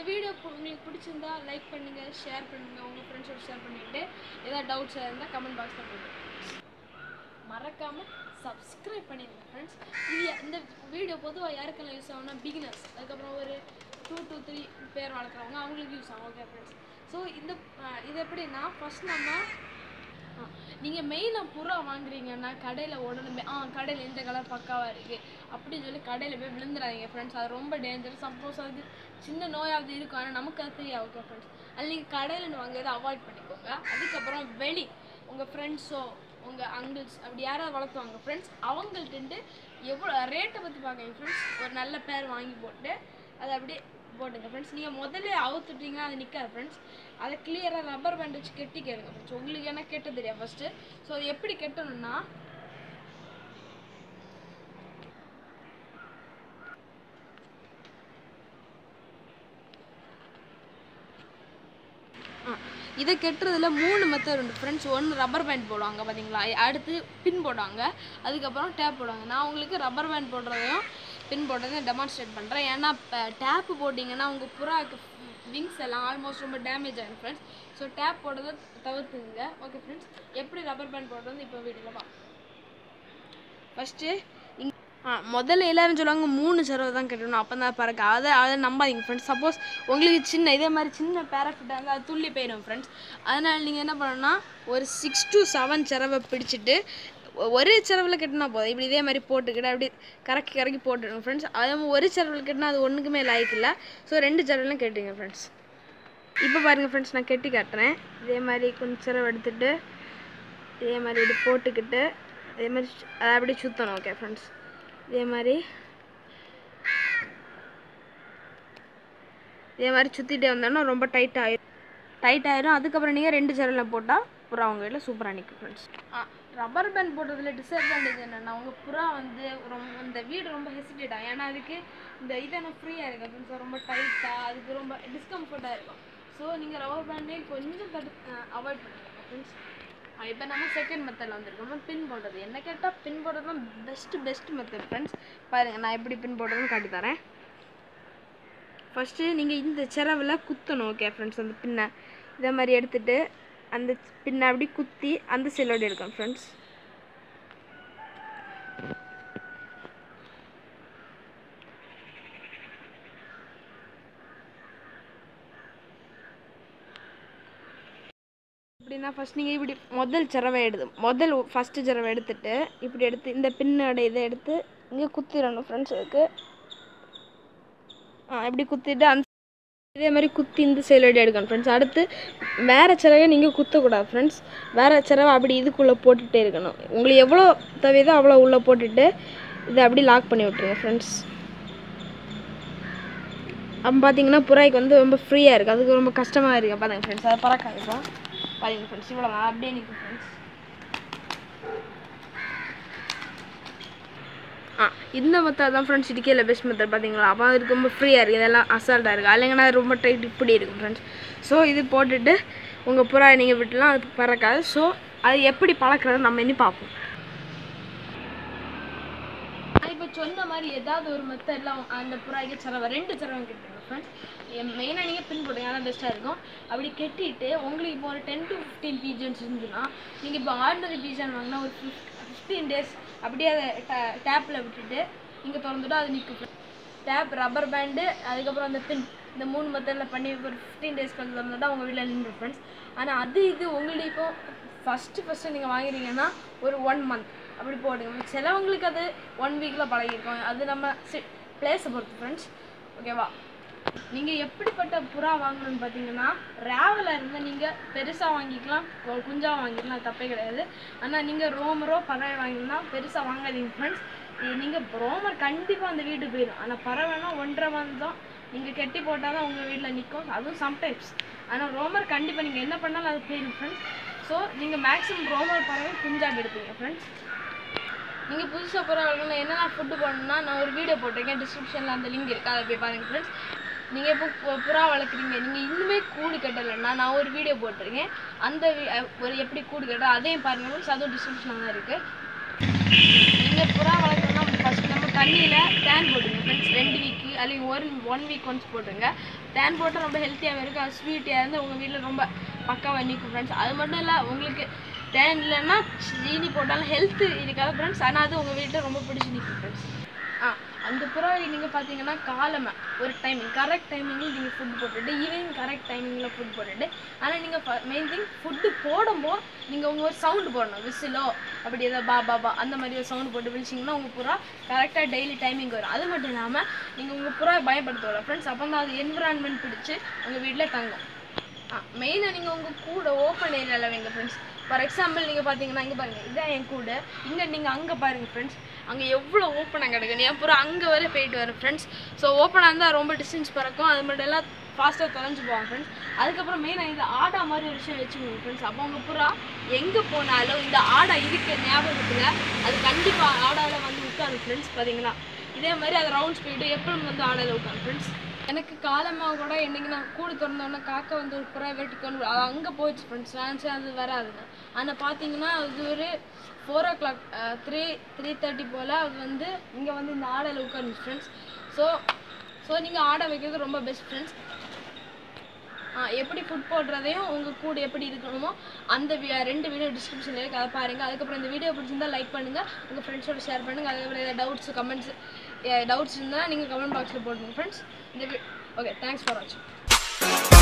video உங்களுக்கு பிடிச்சிருந்தா like பண்ணுங்க ஷேர் பண்ணுங்க உங்க ஃப்ரெண்ட்ஸோட ஷேர் பண்ணிட்டு ஏதாவது டவுட்ஸ் இருந்தால் கமெண்ட் பாக்ஸில் போட்டு மறக்காம சப்ஸ்கிரைப் பண்ணிடுங்க ஃப்ரெண்ட்ஸ் இது இந்த வீடியோ பொதுவாக யாருக்கெல்லாம் யூஸ் ஆகும்னா பிகினர்ஸ் அதுக்கப்புறம் ஒரு டூ டூ த்ரீ பேர் வளர்க்குறவங்க அவங்களுக்கு யூஸ் ஆகும் ஓகே ஃப்ரெண்ட்ஸ் ஸோ இந்த அஹ், இது எப்படின்னா ஃபர்ஸ்ட் நம்ம நீங்கள் மெயினாக புறா வாங்குறீங்கன்னா கடையில் உடனே ஆ கடையில் எந்த கலர் பக்காவாக இருக்குது அப்படின்னு சொல்லி கடையில் போய் விழுந்துடாதீங்க ஃப்ரெண்ட்ஸ் அது ரொம்ப டேஞ்சர் சப்போஸ் அது சின்ன நோயாவது இருக்கும் ஆனால் நமக்கு அது தெரியாது ஓகே ஃப்ரெண்ட்ஸ் அது நீங்கள் கடையில் வாங்குறதை அவாய்ட் பண்ணிக்கோங்க அதுக்கப்புறம் வெளி உங்கள் ஃப்ரெண்ட்ஸோ உங்கள் அங்கிள்ஸ் அப்படி யாராவது வளர்த்துவாங்க ஃப்ரெண்ட்ஸ் அவங்கள்ட்ட எவ்வளோ ரேட்டை பற்றி பார்க்குறீங்க ஃப்ரெண்ட்ஸ் ஒரு நல்ல பேர் வாங்கி போட்டு அதை அப்படியே போட்டுங்க ஃப்ரெண்ட்ஸ் நீங்கள் முதல்ல அவுத்துட்டீங்கன்னா அது நிற்காது ஃப்ரெண்ட்ஸ் அதை கிளியராக ரப்பர் பேண்ட் வச்சு கெட்டி கேளுங்க ஃப்ரெண்ட்ஸ் உங்களுக்கு என்ன கெட்ட தெரியாது ஃபஸ்ட்டு ஸோ அது எப்படி கெட்டணும்னா ஆ, இதை கெட்டுறதுல மூணு மெத்தட் உண்டு ஃப்ரெண்ட்ஸ் ஒன்று ரப்பர் பேண்ட் போடுவாங்க பார்த்தீங்களா அடுத்து பின் போடுவாங்க அதுக்கப்புறம் டேப் போடுவாங்க நான் உங்களுக்கு ரப்பர் பேண்ட் போடுறதையும் பின் போடுறதையும் டெமான்ஸ்ட்ரேட் பண்ணுறேன் ஏன்னா டேப்பு போட்டிங்கன்னா உங்கள் புறாக்கு விங்ஸ் எல்லாம் ஆல்மோஸ்ட் ரொம்ப டேமேஜ் ஆகிடும் ஃப்ரெண்ட்ஸ் ஸோ டேப் போடுறதை தவிர்த்துங்க ஓகே ஃப்ரெண்ட்ஸ் எப்படி ரப்பர் பேண்ட் போடுறது இப்போ வீடியோவில் பார்ப்போம் ஃபஸ்ட்டு இங் ஆ முதல்ல எல்லாரும் சொல்லுவாங்க மூணு சரவை தான் கட்டணும் அப்போ தான் பறக்க அதை அதை நம்பாதீங்க ஃப்ரெண்ட்ஸ் சப்போஸ் உங்களுக்கு சின்ன இதே மாதிரி சின்ன பேராஃபிட்டாக இருந்தால் அது துள்ளி போயிடும் ஃப்ரெண்ட்ஸ் அதனால் நீங்கள் என்ன பண்ணணும்னா ஒரு சிக்ஸ் to செவன் சரவை பிடிச்சிட்டு ஒ- ஒரு சரவில் கட்டினா போதும் இப்படி இதே மாதிரி போட்டுக்கிட்டு அப்படி கறக்கி கறக்கி போட்டுடுங்க ஃப்ரெண்ட்ஸ் அதே மாதிரி ஒரு சரவில் கட்டினா அது ஒன்றுக்குமே லாய்க்கு இல்லை ஸோ ரெண்டு சரவிலும் கட்டுங்க ஃப்ரெண்ட்ஸ் இப்போ பாருங்கள் ஃப்ரெண்ட்ஸ் நான் கெட்டி காட்டுறேன் இதே மாதிரி கொஞ்சம் சரவை எடுத்துட்டு இதே மாதிரி இப்படி போட்டுக்கிட்டு இதே மாதிரி சு- அதை அப்படியே சுற்றணும் ஓகே ஃப்ரெண்ட்ஸ் இதே மாதிரி இதே மாதிரி சுற்றிட்டே வந்தோம்னா ரொம்ப டைட் ஆயிரும் டைட் ஆயிரும் அதுக்கப்புறம் நீங்கள் ரெண்டு சரவில் போட்டால் புறா உங்கள் வீட்டில் சூப்பராக நிற்கும் ஃப்ரெண்ட்ஸ் ரப்பர் பேண்ட் போடுறதுல டிஸ்அட்வான்டேஜ் என்னென்னா உங்கள் புறா வந்து ரொம்ப இந்த வீடு ரொம்ப ஹெசிடேட் ஆகும் ஏன்னா அதுக்கு இந்த இதெல்லாம் ஃப்ரீயாக இருக்குது ஃப்ரெண்ட்ஸ் ரொம்ப டைட்டாக அதுக்கு ரொம்ப டிஸ்கம்ஃபர்ட்டாக இருக்கும் ஸோ நீங்கள் ரப்பர் பேண்டே கொஞ்சம் தடு அவாய்ட் பண்ணிக்கோங்க ஃப்ரெண்ட்ஸ் இப்போ நம்ம செகண்ட் மெத்தடில் வந்திருக்கோம் நம்ம பின் போடுறது என்ன கேட்டால் பின் போடுறது தான் பெஸ்ட்டு பெஸ்ட் மெத்தட் ஃப்ரெண்ட்ஸ் பாருங்கள் நான் எப்படி பின் போடுறதுன்னு காட்டி தரேன் ஃபஸ்ட்டு நீங்கள் இந்த சிறவில் குத்தணும் ஓகே ஃப்ரெண்ட்ஸ் அந்த பின்னை இதே மாதிரி எடுத்துட்டு அந்த பின்னை அப்படி குத்தி அந்த சைலோடு எடுக்கணும் ஃப்ரெண்ட்ஸ் எப்படின்னா ஃபஸ்ட் நீங்கள் இப்படி முதல் சிறவை எடுத்து முதல் ஃபஸ்ட்டு சிறவை எடுத்துட்டு இப்படி எடுத்து இந்த பின்னோட இதை எடுத்து இங்கே குத்திடணும் ஃப்ரெண்ட்ஸ் அதுக்கு ஆ இப்படி குத்திட்டு அந்த இதே மாதிரி குத்தி இந்த சைலோடு எடுக்கணும் ஃப்ரெண்ட்ஸ் அடுத்து வேறு சிறவை நீங்கள் குத்தக்கூடாது ஃப்ரெண்ட்ஸ் வேறு சிறவை அப்படி இதுக்குள்ளே போட்டுகிட்டே இருக்கணும் உங்களுக்கு எவ்வளோ தேவையோ அவ்வளோ உள்ளே போட்டுட்டு இதை அப்படி லாக் பண்ணி விட்ருங்க ஃப்ரெண்ட்ஸ் அப்போ பார்த்தீங்கன்னா புறாய்க்கு வந்து ரொம்ப ஃப்ரீயாக இருக்குது அதுக்கு ரொம்ப கஷ்டமாக இருக்குது பாருங்க ஃப்ரெண்ட்ஸ் அதை பறக்காது இப்போ பாருங்க ஃப்ரெண்ட்ஸ் இவ்வளோ தான் அப்படியே நிற்கும் ஃப்ரெண்ட்ஸ் ஆ இந்த மெத்தட் தான் ஃப்ரெண்ட்ஸ் இதுக்கே பெஸ்ட் மெத்தட் பார்த்தீங்களா அப்போ அது ரொம்ப ஃப்ரீயாக இருக்குது இதெல்லாம் அசால்ட்டாக இருக்குது இல்லைங்கன்னா ரொம்ப டைட் இப்படி இருக்கும் ஃப்ரெண்ட்ஸ் ஸோ இது போட்டுட்டு உங்கள் புறா நீங்கள் விட்டுலாம் அது பறக்காது ஸோ அது எப்படி பழக்கிறது நம்ம இனி பார்ப்போம் நான் இப்போ சொன்ன மாதிரி ஏதாவது ஒரு மெத்தட்லாம் அந்த புறாய்க்கு சிறவை ரெண்டு சிறவை கட்டுங்க ஃப்ரெண்ட்ஸ் மெயினாக நீங்கள் பின் போடுங்க அதான் பெஸ்ட்டாக இருக்கும் அப்படி கட்டிட்டு உங்களுக்கு இப்போ ஒரு டென் டு ஃபிஃப்டீன் பீஜன்ஸ் இருந்துச்சுன்னா நீங்கள் இப்போ ஆர்டினரி பீஜன் வாங்கினா ஒரு ஃபிஃப்டீன் டேஸ் அப்படியே அதை டேப்பில் விட்டுட்டு நீங்கள் திறந்துட்டு அது நிற்கும் டேப் ரப்பர் பேண்டு அதுக்கப்புறம் அந்த பின் இந்த மூணு மெத்தடில் பண்ணி ஒரு ஃபிஃப்டீன் டேஸ் கழிச்சு திறந்துட்டா உங்கள் வீட்டில் நின்று ஃப்ரெண்ட்ஸ் ஆனால் அது இது உங்களுக்கு இப்போ ஃபஸ்ட்டு ஃபஸ்ட்டு நீங்கள் வாங்குறீங்கன்னா ஒரு ஒன் மந்த் அப்படி போடுங்க சிலவங்களுக்கு அது ஒன் வீக்கில் பழகிருக்கும் அது நம்ம பிளேஸை பொறுத்து ஃப்ரெண்ட்ஸ் ஓகேவா நீங்கள் எப்படிப்பட்ட புறா வாங்கணும்னு பார்த்தீங்கன்னா ரேவலாக இருந்தால் நீங்கள் பெருசாக வாங்கிக்கலாம் ஒரு குஞ்சா வாங்கிக்கலாம் அது தப்பே கிடையாது ஆனால் நீங்கள் ரோமரோ பறவை வாங்கினா பெருசாக வாங்காதீங்க ஃப்ரெண்ட்ஸ் நீங்கள் ரோமர் கண்டிப்பாக அந்த வீட்டுக்கு போயிடும் ஆனால் பறவைனா ஒன்றரை வந்து தான் நீங்கள் கெட்டி போட்டால் தான் உங்கள் வீட்டில் நிற்கும் அதுவும் சம்டைம்ஸ் ஆனால் ரோமர் கண்டிப்பாக நீங்கள் என்ன பண்ணாலும் அது போயிடும் ஃப்ரெண்ட்ஸ் ஸோ நீங்கள் மேக்ஸிமம் ரோமர் பறவை குஞ்சாக எடுப்பீங்க ஃப்ரெண்ட்ஸ் நீங்கள் புதுசாக புறா வளர்க்கணும் என்னென்ன ஃபுட்டு போடணும்னா நான் ஒரு வீடியோ போட்டிருக்கேன் டிஸ்கிரிப்ஷனில் அந்த லிங்க் இருக்குது அதை போய் பாருங்கள் ஃப்ரெண்ட்ஸ் நீங்கள் இப்போ பு- புறா வளர்க்குறீங்க நீங்கள் இன்னுமே கூடு கட்டலைன்னா நான் ஒரு வீடியோ போட்டிருக்கேன் அந்த வி- அஹ் ஒரு எப்படி கூடு கட்ட அதையும் பாருங்கள் ஃப்ரெண்ட்ஸ் அதுவும் டிஸ்கிரிப்ஷனில் தான் இருக்குது நீங்கள் புறா வளர்க்கணும்னா ஃபஸ்ட் நம்ம தண்ணியில் டேன் போடுங்க ஃப்ரெண்ட்ஸ் ரெண்டு வீக்கு അല്ലെങ്കിൽ ஒரு ஒன் வீக் ஒன்ஸ் போட்டுருங்க தேன் போட்டால் ரொம்ப ஹெல்த்தியாகவும் இருக்கும் அது ஸ்வீட்டியாக இருந்து உங்கள் வீட்டில் ரொம்ப பக்காவாக நிற்கும் ஃப்ரெண்ட்ஸ் அது மட்டும் இல்லை உங்களுக்கு தேன் இல்லைன்னா சீனி போட்டாலும் ஹெல்த்து இருக்காது ஃப்ரெண்ட்ஸ் ஆனால் அது உங்கள் வீட்டில் ரொம்ப பிடிச்சி நிற்கும் ஃப்ரெண்ட்ஸ் ஆ அந்த புறா நீங்கள் பார்த்தீங்கன்னா காலமை ஒரு டைமிங் கரெக்ட் டைமிங்கில் நீங்கள் ஃபுட் போட்டுட்டு ஈவினிங் கரெக்ட் டைமிங்கில் ஃபுட் போட்டுட்டு ஆனால் நீங்கள் மெயின் திங் ஃபுட்டு போடும்போது நீங்கள் உங்கள் ஒரு சவுண்டு போடணும் விசிலோ அப்படி ஏதோ பா பா பா அந்த மாதிரி ஒரு சவுண்டு போட்டு விழிச்சிங்கன்னா உங்கள் புறா கரெக்டாக டெய்லி டைமிங் வரும் அது மட்டும் இல்லாமல் நீங்கள் உங்கள் புறா பயப்படுத்தோட ஃப்ரெண்ட்ஸ் அப்போ தான் அது என்விரான்மெண்ட் பிடிச்சி உங்கள் வீட்டில் தங்கும் ஆ மெயினாக நீங்கள் உங்கள் கூட ஓப்பன் ஏரியாவில் வைங்க ஃப்ரெண்ட்ஸ் ஃபார் எக்ஸாம்பிள் நீங்கள் பார்த்தீங்கன்னா இங்கே பாருங்கள் இதான் என் கூட இங்கே நீங்கள் அங்கே பாருங்கள் ஃப்ரெண்ட்ஸ் அங்கே எவ்வளோ ஓப்பனாக கிடக்கு என் புறா அங்கே வரை போயிட்டு வரேன் ஃப்ரெண்ட்ஸ் ஸோ ஓப்பனாக இருந்தால் ரொம்ப டிஸ்டன்ஸ் பறக்கும் அது மட்டும் எல்லாம் ஃபாஸ்ட்டாக தொலைஞ்சு போவாங்க ஃப்ரெண்ட்ஸ் அதுக்கப்புறம் மெயினாக இது ஆடா மாதிரி ஒரு விஷயம் வச்சுக்கோங்க ஃப்ரெண்ட்ஸ் அப்போ உங்கள் புறா எங்கே போனாலும் இந்த ஆடா இருக்க ஞாபகத்தில் அது கண்டிப்பாக ஆடாவில் வந்து உட்காரும் ஃப்ரெண்ட்ஸ் பார்த்தீங்கன்னா இதே மாதிரி அது ரவுண்ட்ஸ் போயிட்டு எப்பவும் வந்து ஆடாவில் உட்காரும் ஃப்ரெண்ட்ஸ் எனக்கு காலமாக கூட என்னைக்கு நான் கூடு திறந்தோன்னே காக்கா வந்து ஒரு புறா வெட்டிக்கொண்டு அது அங்கே போயிடுச்சு ஃப்ரெண்ட்ஸ் நினச்சேன் அது வராதுங்க ஆனால் பார்த்தீங்கன்னா அது ஒரு four o'clock three three thirty போல் அது வந்து இங்கே வந்து இந்த ஆடையில் உட்காந்துச்சு ஃப்ரெண்ட்ஸ் ஸோ ஸோ நீங்கள் ஆடை வைக்கிறது ரொம்ப பெஸ்ட் ஃப்ரெண்ட்ஸ் எப்படி ஃபுட் போடுறதையும் உங்கள் கூட எப்படி இருக்கணுமோ அந்த வி- ரெண்டு வீடியோ டிஸ்கிரிப்ஷனில் இருக்குது அதை பாருங்கள் அதுக்கப்புறம் இந்த வீடியோ பிடிச்சிருந்தா லைக் பண்ணுங்கள் உங்கள் ஃப்ரெண்ட்ஸோட ஷேர் பண்ணுங்கள் அதுக்கப்புறம் ஏதாவது டவுட்ஸ் கமெண்ட்ஸ் டவுட்ஸ் இருந்தால் நீங்கள் கமெண்ட் பாக்ஸில் போடுங்க ஃப்ரெண்ட்ஸ் இந்த ஓகே தேங்க்ஸ் ஃபார் வாட்சிங்